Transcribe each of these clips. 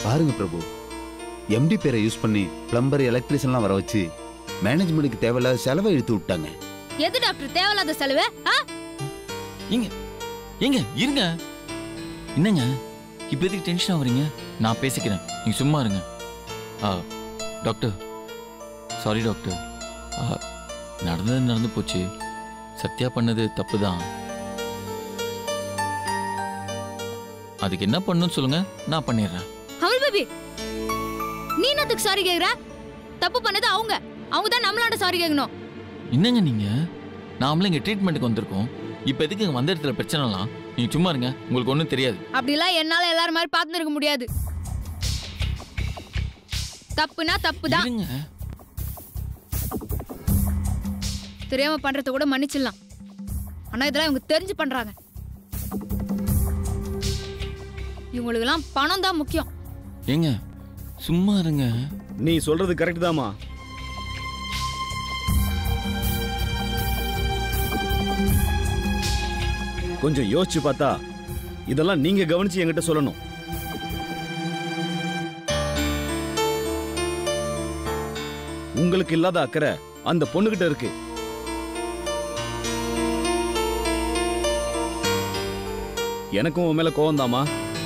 பாருங்க பிரபு எம்டி பேரை யூஸ் பண்ணி பிளம்பர் எலக்ட்ரிஷியன்லாம் வர வச்சு மேனேஜ்மெண்ட்டுக்கு தேவையில்லாத செலவை இழுத்து விட்டாங்க எது டாக்டர் தேவையில்லாத செலவு ஆ? ஏங்க ஏங்க இருங்க என்னங்க இப்போ எதுக்கு டென்ஷன் ஆகுறீங்க நான் பேசிக்கிறேன் நீங்க சும்மா இருங்க ஆ டாக்டர் சாரி டாக்டர் ஆ, நடந்தது நடந்து போச்சு சத்யா பண்ணது தப்பு தான் அதுக்கு என்ன பண்ணணும்னு சொல்லுங்க நான் பண்ணிடுறேன் அமல் பேபி நீ என்னத்துக்கு சாரி கேக்குற தப்பு பண்ணது அவங்க அவங்க தான் நம்மளாண்ட சாரி கேட்கணும் என்னங்க நீங்க நாமளும் இங்க ட்ரீட்மெண்ட்டுக்கு வந்திருக்கோம் இப்போ எதுக்கு இங்க வந்த இடத்துல பிரச்சனைலாம் நீங்க சும்மா இருங்க உங்களுக்கு ஒன்றும் தெரியாது அப்படிலாம் என்னால எல்லாரும் மாதிரி பார்த்துன்னு இருக்க முடியாது தப்புனா தப்பு தான் இருங்க தெரியாம பண்றத கூட மன்னிச்சிடலாம் ஆனா இதெல்லாம் இவங்க தெரிஞ்சு பண்றாங்க இவங்களுக்கெல்லாம் பணம் தான் முக்கியம் ஏங்க சும்மா இருங்க நீ சொல்றது கரெக்ட் தாமா கொஞ்சம் யோசிச்சு பார்த்தா இதெல்லாம் நீங்க கவனிச்சு என்கிட்ட சொல்லணும் உங்களுக்கு இல்லாத அக்கறை அந்த பொண்ணுகிட்ட இருக்கு எனக்கும் உன் மேல கோவம் தாமா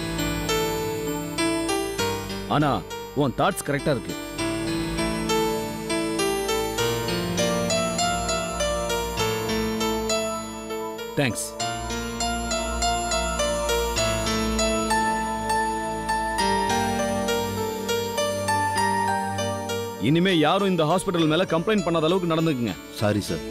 ஆனா உன் தாட்ஸ் கரெக்டா இருக்கு தேங்க்ஸ் இனிமே யாரும் இந்த ஹாஸ்பிட்டல் மேல கம்ப்ளைண்ட் பண்ணாத அளவுக்கு நடந்துக்குங்க சாரி சார்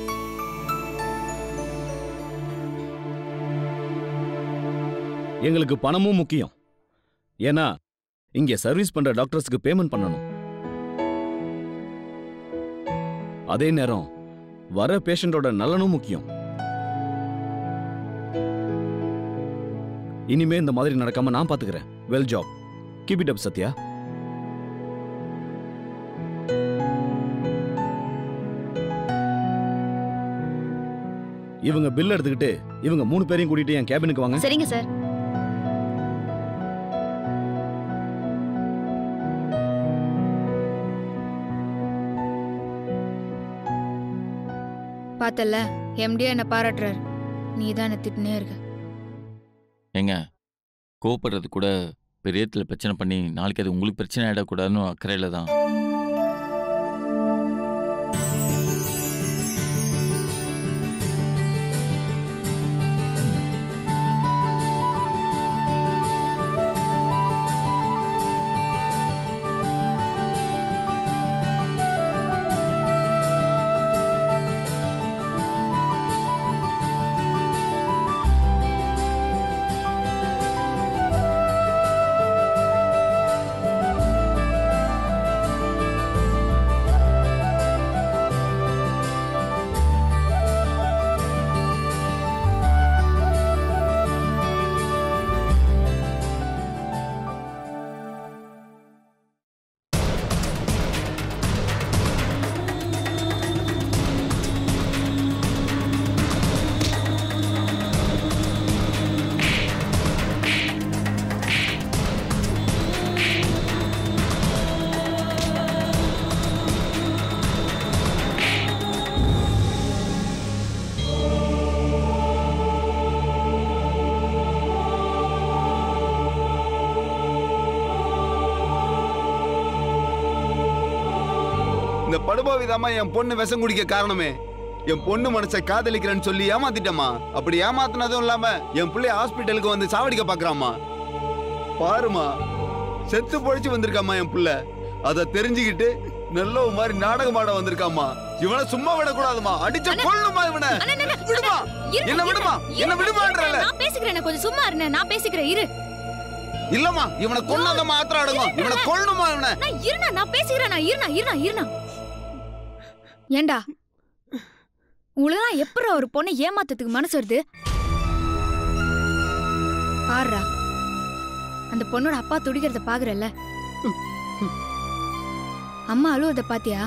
எங்களுக்கு பணமும் முக்கியம் ஏன்னா இங்க சர்வீஸ் பண்ற டாக்டர்ஸ்க்கு பேமெண்ட் பண்ணணும் அதே நேரம் வர பேஷண்டோட நலனும் முக்கியம் இனிமே இந்த மாதிரி நடக்காம நான் பாத்துக்கிறேன் well job keep it up Sathya இவங்க பில் எடுத்துக்கிட்டு இவங்க மூணு பேரையும் கூட்டிட்டு என் கேபினுக்கு வாங்க சரிங்க சார் பார்த்தல எம்டியா என்ன பாராட்டுறாரு நீ தான் என்ன திட்டுனே இருக்க ஏங்க கோவப்படுறது கூட பெரியத்தில் பிரச்சனை பண்ணி நாளைக்கு அது உங்களுக்கு பிரச்சனை ஆகிடக்கூடாதுன்னு அக்கறையில் தான் இந்த படுபாவிதாம்மா என் பொண்ணு விஷம் குடிக்க காரணமே என் பொண்ணு மனசை காதலிக்கிறேன்னு சொல்லி ஏமாத்திட்டேம்மா அப்படி ஏமாத்தினதும் இல்லாம என் பிள்ளை ஹாஸ்பிட்டலுக்கு வந்து சாவடிக்க பாக்குறாம்மா பாருமா செத்து பொழைச்சு வந்திருக்காம்மா என் பிள்ளை அதை தெரிஞ்சுக்கிட்டு நல்ல ஒரு மாதிரி நாடகம் ஆட வந்திருக்காம்மா இவனை சும்மா விடக்கூடாதுமா அடிச்ச கொள்ளுமா இவனை அண்ணா, அண்ணா, அண்ணா, விடுமா இரு, என்ன இரு, விடுமா இரு, என்ன இரு, விடுமான்றல நான் பேசிக்கிறேன் கொஞ்சம் சும்மா இருந்தேன் நான் பேசிக்கிறேன் இரு இல்லம்மா இவனை கொன்னாதம்மா ஆத்திரம் அடங்கும் இவனை கொல்லணுமா இவனை நான் இருண்ணா நான் பேசிக்கிறேன் நான் இருண்ணா இருண்ணா இருண்ணா ஏண்டா உங்களெல்லாம் எப்படி ஒரு பொண்ணை ஏமாத்ததுக்கு மனசு வருது பாருடா அந்த பொண்ணோட அப்பா துடிக்கிறத பாக்குறல்ல அம்மா அழுவத பாத்தியா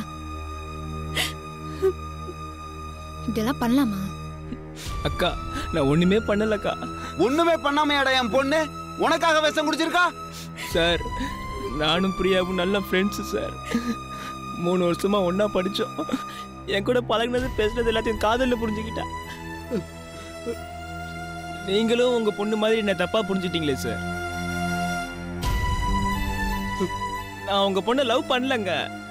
இதெல்லாம் பண்ணலாமா அக்கா நான் ஒண்ணுமே பண்ணலக்கா ஒண்ணுமே பண்ணாமையாடா என் பொண்ணு உனக்காக விஷம் குடிச்சிருக்கா சார் நானும் பிரியாவும் நல்ல ஃப்ரெண்ட்ஸு சார் மூணு வருஷமா ஒண்ணா படிச்சோம் என் கூட பழகுனது பேசுனது எல்லாத்தையும் காதல்ல புரிஞ்சுக்கிட்டா நீங்களும் உங்க பொண்ணு மாதிரி என்ன தப்பா புரிஞ்சுட்டீங்களே சார் நான் உங்க பொண்ணை லவ் பண்ணலங்க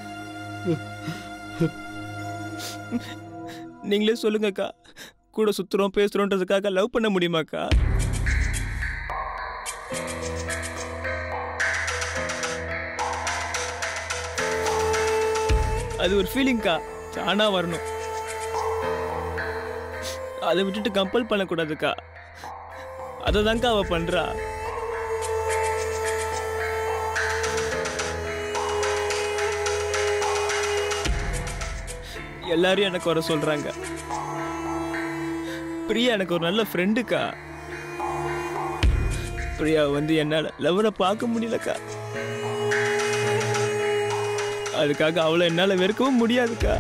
நீங்களே சொல்லுங்கக்கா கூட சுத்துறோம் பேசுறோன்றதுக்காக லவ் பண்ண முடியுமாக்கா அது ஒரு ஃபீலிங்க்கா தானா வரணும் அதை விட்டுட்டு கம்பல் பண்ணக்கூடாதுக்கா அதை தான்க்கா அவ பண்றா எல்லாரும் எனக்கு வர சொல்றாங்க பிரியா எனக்கு ஒரு நல்ல ஃப்ரெண்டுக்கா பிரியா வந்து என்னால லவரை பார்க்க முடியலக்கா அதுக்காக அவளை என்னால வெறுக்கவும் முடியாதுக்கா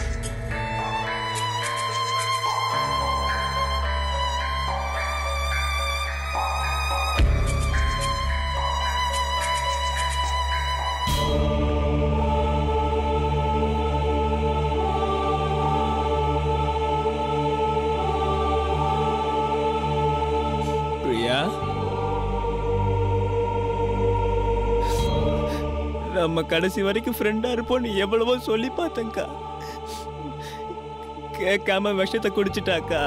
பிரியா நம்ம கடைசி வரைக்கும் ஃப்ரெண்டா இருப்போம் நீ எவ்வளவோ சொல்லி பார்த்தேங்க்கா கேட்காம விஷத்தை குடிச்சிட்டாக்கா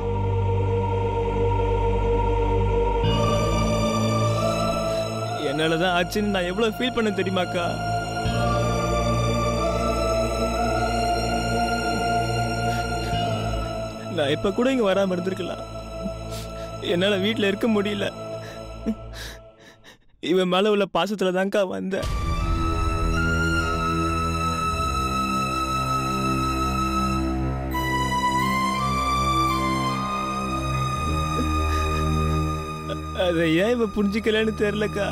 என்னாலதான் ஆச்சுன்னு நான் எவ்வளவு ஃபீல் பண்ண தெரியுமாக்கா நான் இப்ப கூட இங்க வராம இருந்திருக்கலாம் என்னால வீட்ல இருக்க முடியல இவன் மேல உள்ள பாசத்துல தான்க்கா வந்தேன் அதை ஏன் இவ புரிஞ்சுக்கலன்னு தெரியலக்கா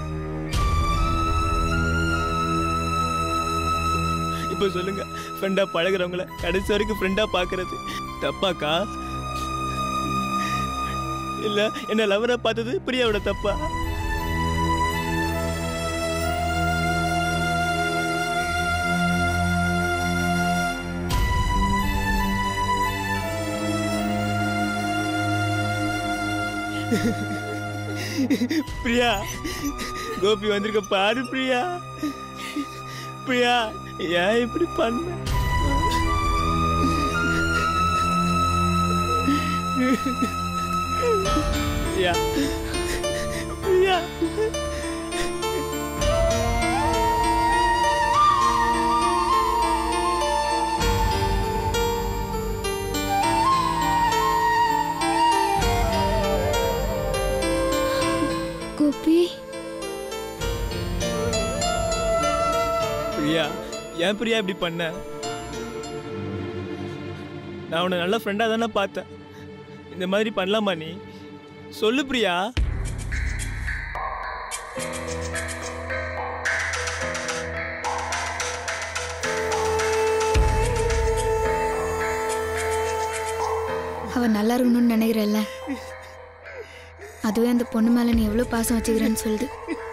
இப்ப சொல்லுங்க ஃப்ரெண்டா பழகுறவங்கள கடைசி வரைக்கும் ஃப்ரெண்டா பாக்குறது தப்பாக்கா இல்ல என்ன லவரா பார்த்தது பிரியாவோட தப்பா பிரியா கோபி வந்திருக்க பாரு பிரியா பிரியா ஏன் இப்படி பண்ண பிரியா பிரியா கோபி பிரியா ஏன் பிரியா இப்படி பண்ண நான் உன்னை நல்ல ஃப்ரெண்டாக தானே பார்த்தேன் இந்த மாதிரி பண்ணலாமா நீ சொல்லு பிரியா அவ நல்லா இருக்கணும்னு நினைக்கிறல்ல அதுவே அந்த பொண்ணு மேல நீ எவ்வளவு பாசம் வச்சுக்கிறேன்னு சொல்லுது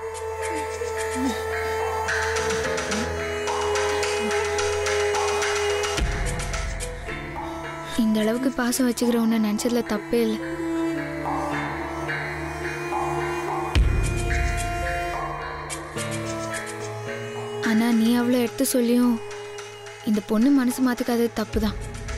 இந்த அளவுக்கு பாசம் வச்சுக்கிறவன நினைச்சதுல தப்பே இல்லை ஆனா நீ அவ்வளோ எடுத்து சொல்லியும் இந்த பொண்ணு மனசு மாத்துக்காதது தப்பு தான்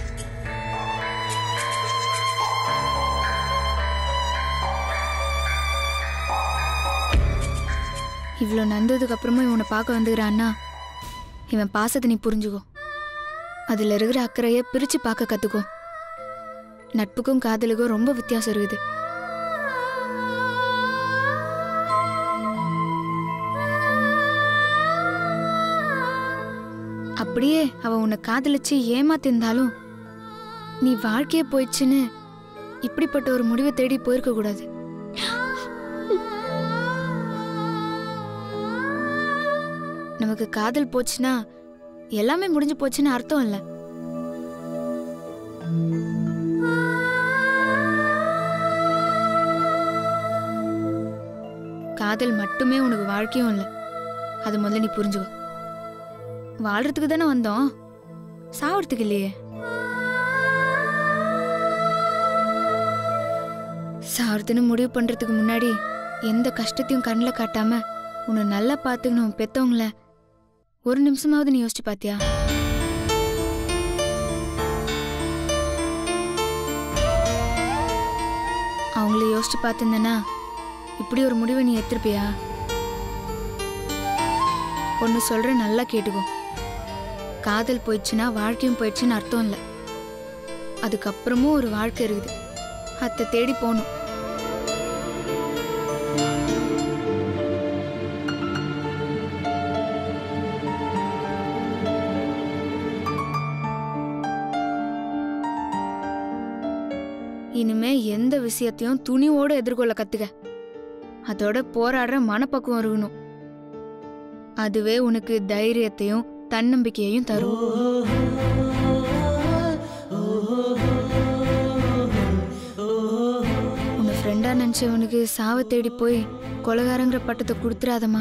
இவ்வளோ நந்ததுக்கு அப்புறமா இவனை பார்க்க வந்துக்கிறான்னா இவன் பாசத்தை நீ புரிஞ்சுக்கோ அதில் இருக்கிற அக்கறையை பிரித்து பார்க்க கற்றுக்கோ நட்புக்கும் காதலுக்கும் ரொம்ப வித்தியாசம் இருக்குது அப்படியே அவ உன்னை காதலிச்சு ஏமாத்திருந்தாலும் நீ வாழ்க்கையே போயிடுச்சுன்னு இப்படிப்பட்ட ஒரு முடிவை தேடி போயிருக்க கூடாது நமக்கு காதல் போச்சுன்னா எல்லாமே முடிஞ்சு போச்சுன்னு அர்த்தம் இல்லை காதல் மட்டுமே உனக்கு வாழ்க்கையும் இல்லை அது முதல்ல நீ புரிஞ்சுக்கோ வாழ்றதுக்கு தானே வந்தோம் சாவறதுக்கு இல்லையே சாவறதுன்னு முடிவு பண்றதுக்கு முன்னாடி எந்த கஷ்டத்தையும் கண்ணில் காட்டாம உன்னை நல்லா பார்த்துக்கணும் பெத்தவங்கள ஒரு நிமிஷமாவது நீ யோசிச்சு பாத்தியா அவங்கள யோசிச்சு பார்த்துருந்தேன்னா இப்படி ஒரு முடிவை நீ எடுத்திருப்பியா ஒன்று சொல்ற நல்லா கேட்டுக்கோ காதல் போயிடுச்சுன்னா வாழ்க்கையும் போயிடுச்சுன்னு அர்த்தம் இல்லை அதுக்கப்புறமும் ஒரு வாழ்க்கை இருக்குது அத்தை தேடி போகணும் இனிமே எந்த விஷயத்தையும் துணிவோட எதிர்கொள்ள கத்துக்க அதோட போராடுற மனப்பக்குவம் இருக்கணும் அதுவே உனக்கு தைரியத்தையும் தன்னம்பிக்கையையும் தரும் உன்னை ஃப்ரெண்டா நினைச்சவனுக்கு சாவை தேடி போய் கொலகாரங்கிற பட்டத்தை கொடுத்துறாதம்மா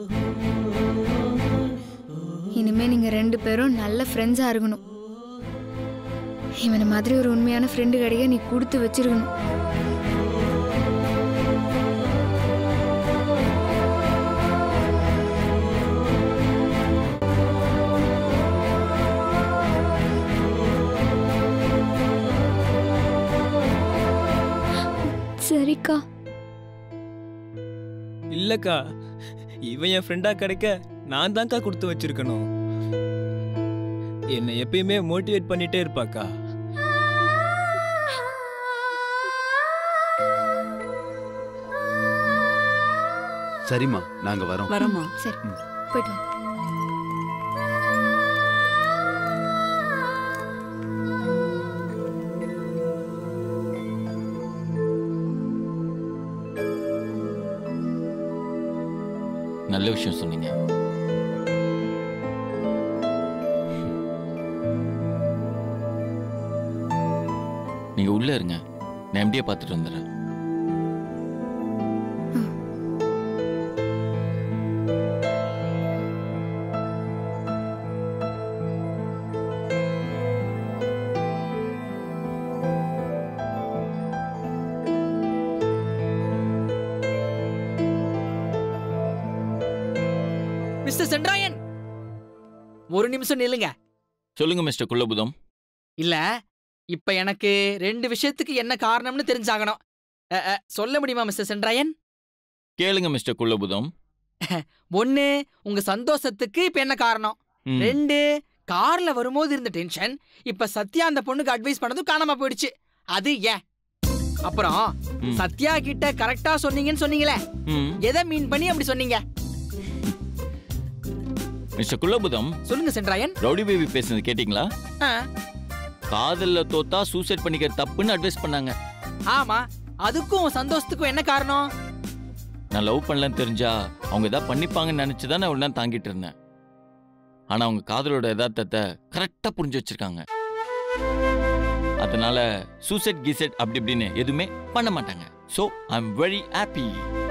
இனிமே நீங்க ரெண்டு பேரும் நல்ல ஃப்ரெண்ட்ஸா இருக்கணும் இவனை மாதிரி ஒரு உண்மையான ஃப்ரெண்டு கிடைக்க நீ கொடுத்து வச்சிருக்கணும் சரிக்கா இல்லக்கா இவன் என் ஃப்ரெண்டா கிடைக்க நான் தான்க்கா கொடுத்து வச்சிருக்கணும் என்னை எப்பயுமே மோட்டிவேட் பண்ணிட்டே இருப்பாக்கா சரிம்மா நாங்க வரோம் வரமா சரி போயிட்டு வா நல்ல விஷயம் சொன்னீங்க நீங்க உள்ள இருங்க நான் எம்டியை பார்த்துட்டு வந்துடுறேன் மிஸ்டர் சென்ட்ராயன் ஒரு நிமிஷம் நில்லுங்க சொல்லுங்க மிஸ்டர் குள்ளபுதம் இல்ல இப்ப எனக்கு ரெண்டு விஷயத்துக்கு என்ன காரணம்னு தெரிஞ்சாகணும் அ, அ, சொல்ல முடியுமா மிஸ்டர் சென்ட்ராயன் கேளுங்க மிஸ்டர் குள்ளபுதம் ஒன்னு உங்க சந்தோஷத்துக்கு இப்ப என்ன காரணம் ம், ரெண்டு கார்ல வரும்போது இருந்த டென்ஷன் இப்ப சத்யா அந்த பொண்ணுக்கு அட்வைஸ் பண்ணதும் காணாம போயிடுச்சு அது ஏன் அப்புறம் ம். சத்யா கிட்ட கரெக்டா சொன்னீங்கன்னு சொன்னீங்களே ம். எதை மீன் பண்ணி அப்படி சொன்னீங்க மிஸ்டர் குள்ளபுதம் சொல்லுங்க சென்ட்ராயன் ரவுடி பேபி பேசுனது கேட்டிங்களா ஆ, காதல்ல தோத்தா சூசைட் பண்ணிக்கிற தப்புன்னு அட்வைஸ் பண்ணாங்க ஆமா அதுக்கும் உன் சந்தோஷத்துக்கும் என்ன காரணம் நான் லவ் பண்ணலன்னு தெரிஞ்சா அவங்க ஏதாவது பண்ணிப்பாங்கன்னு நினைச்சு தான் நான் உடனே தாங்கிட்டு இருந்தேன் ஆனா அவங்க காதலோட யதார்த்தத்தை கரெக்டா புரிஞ்சு வச்சிருக்காங்க அதனால சூசைட் கிசெட் அப்படி இப்படின்னு எதுவுமே பண்ண மாட்டாங்க so I am very happy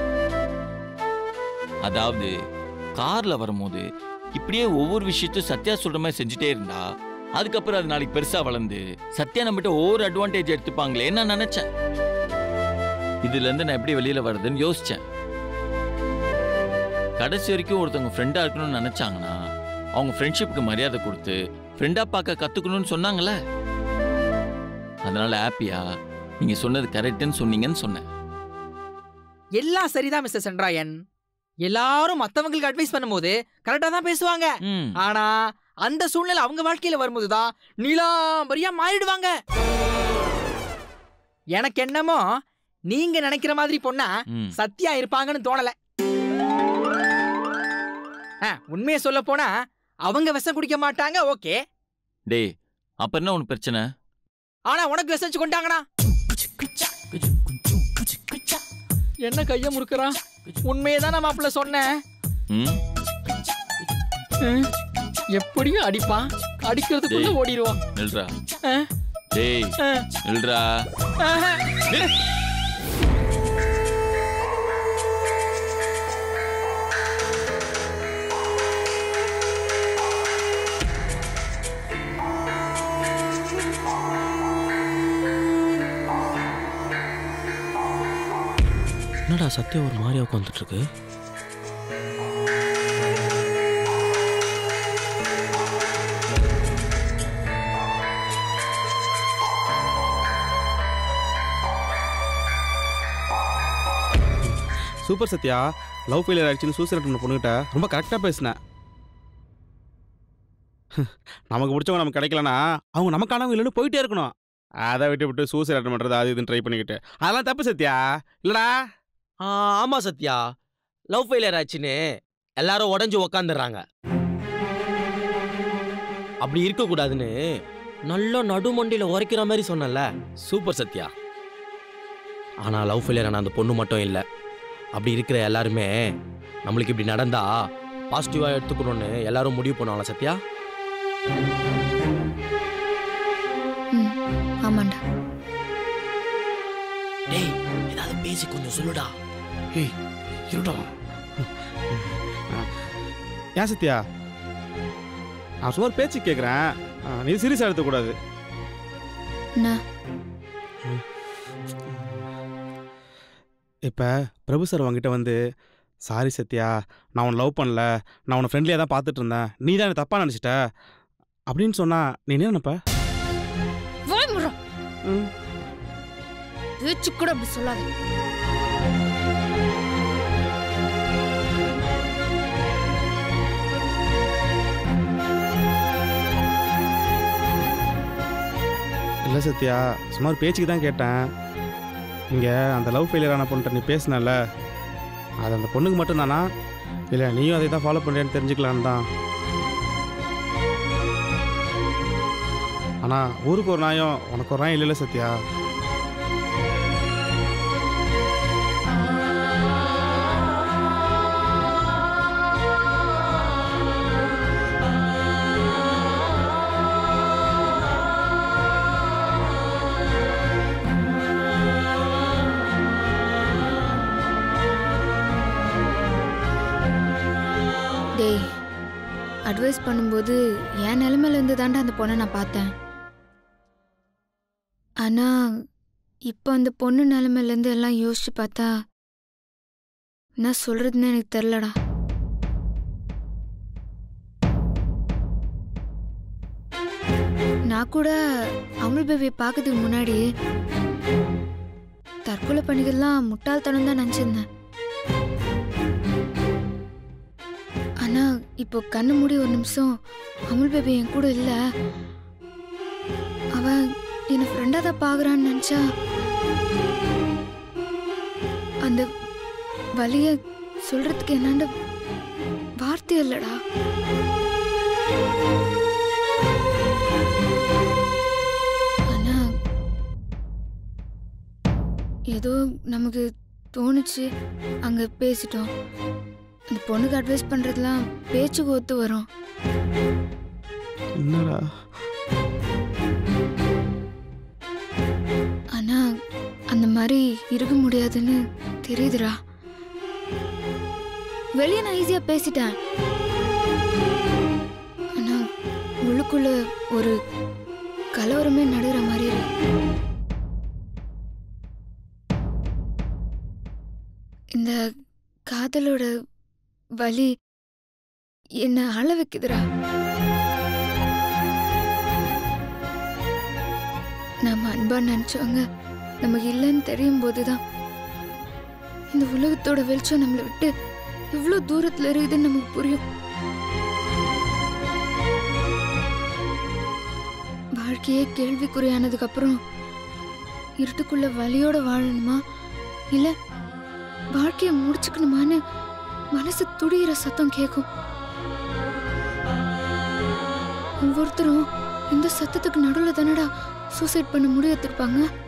அதாவது கார்ல வரும்போது இப்படியே ஒவ்வொரு விஷயத்தையும் சத்யா சொல்ற மாதிரி செஞ்சுட்டே இருந்தா அதுக்கப்புறம் அது நாளைக்கு பெருசா வளர்ந்து சத்யா நம்மகிட்ட ஒவ்வொரு அட்வான்டேஜ் எடுத்துப்பாங்களே நான் நினைச்சேன் இதுல இருந்து நான் எப்படி வெளியில வர்றதுன்னு யோசிச்சேன் கடைசி வரைக்கும் ஒருத்தவங்க ஃப்ரெண்டா இருக்கணும்னு நினைச்சாங்கன்னா அவங்க ஃப்ரெண்ட்ஷிப்புக்கு மரியாதை கொடுத்து ஃப்ரெண்டா பார்க்க கத்துக்கணும்னு சொன்னாங்கல்ல அதனால ஹாப்பியா நீங்க சொன்னது கரெக்ட்னு சொன்னீங்கன்னு சொன்னேன் எல்லாம் சரிதான் மிஸ்டர் சென்ட்ராயன் எல்லாரும் மத்தவங்களுக்கு அட்வைஸ் பண்ணும்போது கரெக்டா தான் பேசுவாங்க ம், ஆனா அந்த சூழ்நிலை அவங்க வாழ்க்கையில வரும்போது தான் நீலாம்பரியா மாறிடுவாங்க எனக்கு என்னமோ நீங்க நினைக்கிற மாதிரி பொண்ணா ம். சத்யா இருப்பாங்கன்னு தோணல ஆ, உண்மையை சொல்ல போனா அவங்க விஷம் குடிக்க மாட்டாங்க ஓகே டேய் அப்ப என்ன உனக்கு பிரச்சனை ஆனா உனக்கு விசைச்சு கொண்டாங்கண்ணா என்ன கைய முறுக்குறான் உண்மையை தான் மாப்பிள்ள சொன்னேன் ம் ம், எப்படியும் அடிப்பான் அடிக்கிறதுக்குள்ள டேய். ஓடிடுவான் நில்றா ஆ, டேய் ஆ, நில்றா ஆஹா. என்னடா சத்யா ஒரு மாதிரியா உட்காந்துட்டு இருக்கு சூப்பர் சத்யா லவ் ஃபெயிலியர் ஆயிடுச்சுன்னு சூசைட் பண்ண பொண்ணுகிட்ட ரொம்ப கரெக்டாக பேசினேன் நமக்கு பிடிச்சவங்க நமக்கு கிடைக்கலனா அவங்க நமக்கானவங்க இல்லைன்னு போயிட்டே இருக்கணும் அதை விட்டு விட்டு சூசைட் அட்டன் பண்ணுறது அது இதுன்னு ட்ரை பண்ணிக்கிட்டு அதெல்லாம் தப்பு சத்யா இல்லடா ஆ, ஆமா சத்யா லவ் ஃபெயிலியர் ஆச்சுன்னு எல்லாரும் உடஞ்சு உக்காந்துடுறாங்க அப்படி இருக்கக்கூடாதுன்னு நல்லா நடுமண்டியில உரைக்கிற மாதிரி சொன்னல சூப்பர் சத்யா ஆனா லவ் ஃபெயிலியர் ஆன அந்த பொண்ணு மட்டும் இல்லை அப்படி இருக்கிற எல்லாருமே நம்மளுக்கு இப்படி நடந்தா பாசிட்டிவா எடுத்துக்கணும்னு எல்லாரும் முடிவு பண்ணுவாங்களா சத்யா ம் ஆமாண்டா டேய் ஏதாவது பேசி கொஞ்சம் சொல்லுடா ஏய் இருடா ஏன் சத்யா நான் சும்மா ஒரு பேச்சு கேட்குறேன் நீ சீரியஸாக எடுத்துக்கூடாது என்ன இப்போ பிரபு சார் உங்ககிட்ட வந்து சாரி சத்யா நான் உன்னை லவ் பண்ணல நான் உன்னை ஃப்ரெண்ட்லியாக தான் பார்த்துட்டு இருந்தேன் நீ தான் எனக்கு தப்பாக நினச்சிட்ட அப்படின்னு சொன்னா நீ என்ன நினைப்ப வாய் முறா ம். பேச்சு கூட அப்படி சொல்லாத இல்லை சத்யா சும்மா ஒரு பேச்சுக்கு தான் கேட்டேன் இங்கே அந்த லவ் ஃபெயிலியர் ஆன பொண்ணுட்ட நீ பேசினல அது அந்த பொண்ணுக்கு மட்டும் தானா இல்லை நீயும் அதை தான் ஃபாலோ பண்ணுறேன்னு தெரிஞ்சுக்கலான்னு தான் ஆனால் ஊருக்கு ஒரு நாயம் உனக்கு ஒரு நாயம் இல்லைல்ல சத்யா டேய் அட்வைஸ் பண்ணும்போது என் நிலைமையில இருந்து தாண்டா அந்த பொண்ணை நான் பார்த்தேன் ஆனா இப்போ அந்த பொண்ணு நிலைமையில இருந்து எல்லாம் யோசிச்சு பார்த்தா என்ன சொல்றதுன்னு எனக்கு தெரிலடா நான் கூட அமுல் பேபியை பார்க்கறதுக்கு முன்னாடி தற்கொலை பண்ணிக்கலாம் முட்டாள்தனம் தான் நினச்சிருந்தேன் ஆனா இப்போ கண்ணு மூடி ஒரு நிமிஷம் அமுல் பேபி என் கூட இல்ல அவன் என்னை ஃப்ரெண்டா தான் பாக்குறான்னு நினைச்சா அந்த வலிய சொல்றதுக்கு என்னாண்ட வார்த்தை இல்லடா ஆனா ஏதோ நமக்கு தோணுச்சு அங்க பேசிட்டோம் அந்த பொண்ணுக்கு அட்வைஸ் பண்றதுலாம் பேச்சுக்கு ஒத்து வரும் என்னடா ஆனா அந்த மாதிரி இருக்க முடியாதுன்னு தெரியுதுடா வெளியே நான் ஈஸியா பேசிட்டேன் ஆனா உள்ளுக்குள்ள ஒரு கலவரமே நடுகிற மாதிரி இருக்கு இந்த காதலோட வலி என்ன அழ வைக்குதுடா நாம அன்பா நினைச்சவங்க நமக்கு இல்லைன்னு தெரியும் போதுதான் இந்த உலகத்தோட வெளிச்சம் நம்மளை விட்டு இவ்வளோ தூரத்துல இருக்குதுன்னு நமக்கு புரியும் வாழ்க்கையே கேள்விக்குறியானதுக்கு அப்புறம் இருட்டுக்குள்ள வலியோட வாழணுமா இல்ல வாழ்க்கையை முடிச்சுக்கணுமான்னு மனசு துடிகிற சத்தம் கேட்கும் ஒவ்வொருத்தரும் இந்த சத்தத்துக்கு நடுவில் தானடா சூசைட் பண்ண முடிவு எடுத்திருப்பாங்க